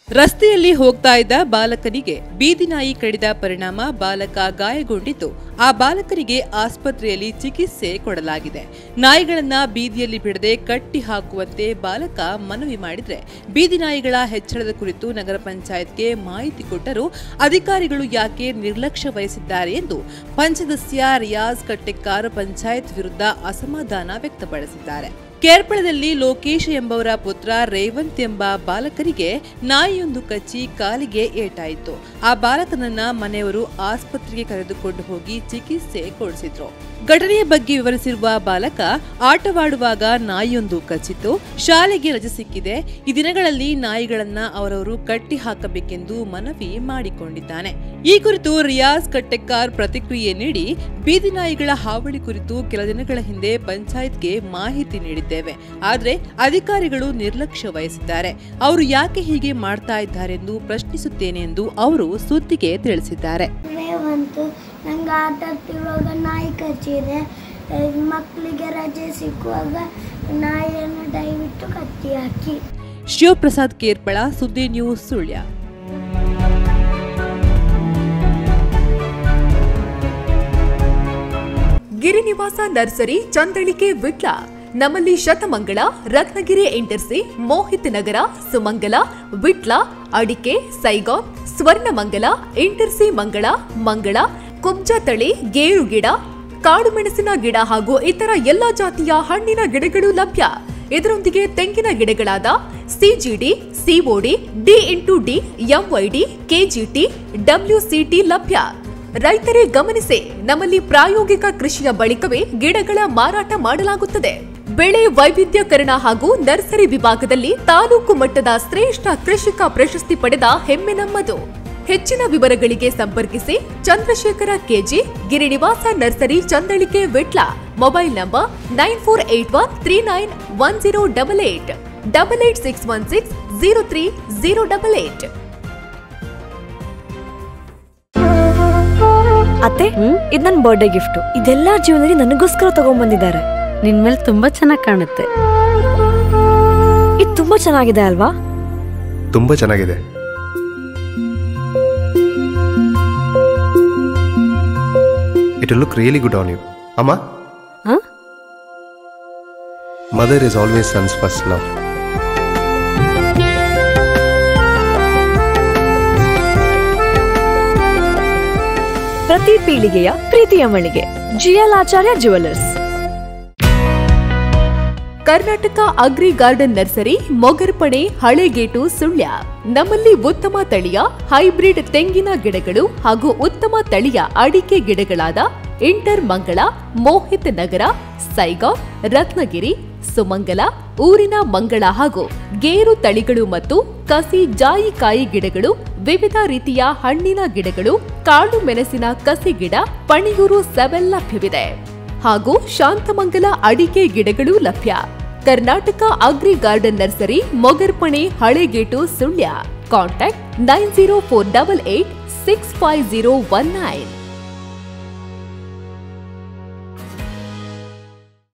ರಸ್ತೆಯಲ್ಲಿ ಹೋಗ್ತಾ ಇದ್ದ ಬಾಲಕನಿಗೆ ಬೀದಿ ನಾಯಿ ಕಡಿದ ಪರಿಣಾಮ ಬಾಲಕ ಗಾಯಗೊಂಡಿದ್ದು ಆ ಬಾಲಕನಿಗೆ ಆಸ್ಪತ್ರೆಯಲ್ಲಿ ಚಿಕಿತ್ಸೆ ಕೊಡಲಾಗಿದೆ ನಾಯಿಗಳನ್ನ ಬೀದಿಯಲ್ಲಿ ಬಿಡದೆ ಕಟ್ಟಿ ಹಾಕುವಂತೆ ಬಾಲಕ ಮನವಿ ಮಾಡಿದ್ರೆ ಬೀದಿ ನಾಯಿಗಳ ಹೆಚ್ಚಳದ ಕುರಿತು ನಗರ ಪಂಚಾಯತ್ಗೆ ಮಾಹಿತಿ ಕೊಟ್ಟರೂ ಅಧಿಕಾರಿಗಳು ಯಾಕೆ ನಿರ್ಲಕ್ಷ್ಯ ವಹಿಸಿದ್ದಾರೆ ಎಂದು ಪಂಚದಸ್ಯ ರಿಯಾಜ್ ಕಟ್ಟೆಕಾರ್ ಪಂಚಾಯತ್ ವಿರುದ್ಧ ಅಸಮಾಧಾನ ವ್ಯಕ್ತಪಡಿಸಿದ್ದಾರೆ ಕೇರ್ಪಳದಲ್ಲಿ ಲೋಕೇಶ್ ಎಂಬವರ ಪುತ್ರ ರೇವಂತ್ ಎಂಬ ಬಾಲಕರಿಗೆ ನಾಯಿಯೊಂದು ಕಚ್ಚಿ ಕಾಲಿಗೆ ಏಟಾಯಿತು ಆ ಬಾಲಕನನ್ನ ಮನೆಯವರು ಆಸ್ಪತ್ರೆಗೆ ಕರೆದುಕೊಂಡು ಹೋಗಿ ಚಿಕಿತ್ಸೆ ಕೊಡಿಸಿದ್ರು ಘಟನೆಯ ಬಗ್ಗೆ ವಿವರಿಸಿರುವ ಬಾಲಕ ಆಟವಾಡುವಾಗ ನಾಯಿಯೊಂದು ಕಚ್ಚಿತು ಶಾಲೆಗೆ ರಜೆ ಸಿಕ್ಕಿದೆ ಈ ದಿನಗಳಲ್ಲಿ ನಾಯಿಗಳನ್ನ ಅವರವರು ಕಟ್ಟಿ ಹಾಕಬೇಕೆಂದು ಮನವಿ ಮಾಡಿಕೊಂಡಿದ್ದಾನೆ ಈ ಕುರಿತು ರಿಯಾಜ್ ಕಟ್ಟೆಕಾರ್ ಪ್ರತಿಕ್ರಿಯೆ ನೀಡಿ ಬೀದಿ ನಾಯಿಗಳ ಹಾವಳಿ ಕುರಿತು ಕೆಲ ದಿನಗಳ ಹಿಂದೆ ಪಂಚಾಯತ್ಗೆ ಮಾಹಿತಿ ನೀಡಿದ್ದೇವೆ ಆದ್ರೆ ಅಧಿಕಾರಿಗಳು ನಿರ್ಲಕ್ಷ್ಯ ವಹಿಸಿದ್ದಾರೆ ಅವರು ಯಾಕೆ ಹೀಗೆ ಮಾಡ್ತಾ ಇದ್ದಾರೆಂದು ಪ್ರಶ್ನಿಸುತ್ತೇನೆ ಎಂದು ಅವರು ಸುದ್ದಿಗೆ ತಿಳಿಸಿದ್ದಾರೆ ರೇವಂತು ನಂಗೆ ಆಟ ಆಡ್ತಿರುವಾಗ ನಾಯಿ ಕಚ್ಚಿದೆ ಮಕ್ಕಳಿಗೆ ರಜೆ ಸಿಕ್ಕುವಾಗ ನಾಯಿಯನ್ನು ದಯವಿಟ್ಟು ಕತ್ತಿ ಹಾಕಿ ಶಿವಪ್ರಸಾದ್ ಕೇರ್ಪಳ ಸುದ್ದಿ ನ್ಯೂಸ್ ಸುಳ್ಯ ಗಿರಿನಿವಾಸ ನರ್ಸರಿ ಚಂದ್ರಳಿಕೆ ವಿಟ್ಲ ನಮ್ಮಲ್ಲಿ ಶತಮಂಗಳ ರತ್ನಗಿರಿ ಇಂಟರ್ಸಿ ಮೋಹಿತ್ ನಗರ ಸುಮಂಗಲ ವಿಟ್ಲ ಅಡಿಕೆ ಸೈಗಾನ್ ಸ್ವರ್ಣಮಂಗಲ ಇಂಟರ್ಸಿ ಮಂಗಳ ಮಂಗಳ ಕುಬ್ಜ ತಳಿ ಗೇರು ಗಿಡ ಕಾಡು ಮೆಣಸಿನ ಗಿಡ ಹಾಗೂ ಇತರ ಎಲ್ಲಾ ಜಾತಿಯ ಹಣ್ಣಿನ ಗಿಡಗಳು ಲಭ್ಯ ಇದರೊಂದಿಗೆ ತೆಂಗಿನ ಗಿಡಗಳಾದ CGD COD D into D MYD KGT WCT ಲಭ್ಯ ರೈತರೇ ಗಮನಿಸಿ ನಮ್ಮಲ್ಲಿ ಪ್ರಾಯೋಗಿಕ ಕೃಷಿಯ ಬಳಿಕವೇ ಗಿಡಗಳ ಮಾರಾಟ ಮಾಡಲಾಗುತ್ತದೆ ಬೆಳೆ ವೈವಿಧ್ಯಕರಣ ಹಾಗೂ ನರ್ಸರಿ ವಿಭಾಗದಲ್ಲಿ ತಾಲೂಕು ಮಟ್ಟದ ಶ್ರೇಷ್ಠ ಕೃಷಿಕ ಪ್ರಶಸ್ತಿ ಪಡೆದ ಹೆಮ್ಮೆ ನಮ್ಮದು ಹೆಚ್ಚಿನ ವಿವರಗಳಿಗೆ ಸಂಪರ್ಕಿಸಿ Chandrashekara KG Girinivasa nursery Chandalike Vitla mobile number nine four eight one three nine one zero double eight double eight six one six zero three zero double eight ಅತ್ತೆ ಇದು ನನ್ನ ಬರ್ಡೇ ಗಿಫ್ಟ್ ಇದೆಲ್ಲ ಜೀವನದಲ್ಲಿ ನನಗೋಸ್ಕರ ತಗೊಂಡ್ಬಂದಿದ್ದಾರೆ ನಿನ್ ಮೇಲೆ ತುಂಬಾ ಚೆನ್ನಾಗಿ ಕಾಣುತ್ತೆ ಇದು ತುಂಬಾ ಚೆನ್ನಾಗಿದೆ ಅಲ್ವಾ ತುಂಬ ಚೆನ್ನಾಗಿದೆ it look really good on you ಅಮ್ಮ ಹ? Mother is always son's first love ಪ್ರತಿ ಪೀಳಿಗೆಯ ಪ್ರೀತಿಯ ಮಳಿಗೆ GL Acharya jewellers Karnataka agri garden nursery Mogarpane Halegate Sullia ನಮ್ಮಲ್ಲಿ ಉತ್ತಮ ತಳಿಯ ಹೈಬ್ರಿಡ್ ತೆಂಗಿನ ಗಿಡಗಳು ಹಾಗೂ ಉತ್ತಮ ತಳಿಯ ಅಡಿಕೆ ಗಿಡಗಳಾದ ಇಂಟರ್ ಮಂಗಳ ಮೋಹಿತ್ ನಗರ ಸೈಗಾ ರತ್ನಗಿರಿ ಸುಮಂಗಲ ಊರಿನ ಮಂಗಳ ಹಾಗೂ ಗೇರು ತಳಿಗಳು ಮತ್ತು ಕಸಿ ಜಾಯಿಕಾಯಿ ಗಿಡಗಳು ವಿವಿಧ ರೀತಿಯ ಹಣ್ಣಿನ ಗಿಡಗಳು ಕಾಳು ಮೆಣಸಿನ ಕಸಿ ಗಿಡ ಪಣಿಯೂರು ಸೆವೆಲ್ ಲಭ್ಯವಿದೆ ಹಾಗೂ ಶಾಂತಮಂಗಲ ಅಡಿಕೆ ಗಿಡಗಳು ಲಭ್ಯ Karnataka agri garden nursery Mogarpane Halegate Sullia contact nine zero four double eight six five zero one nine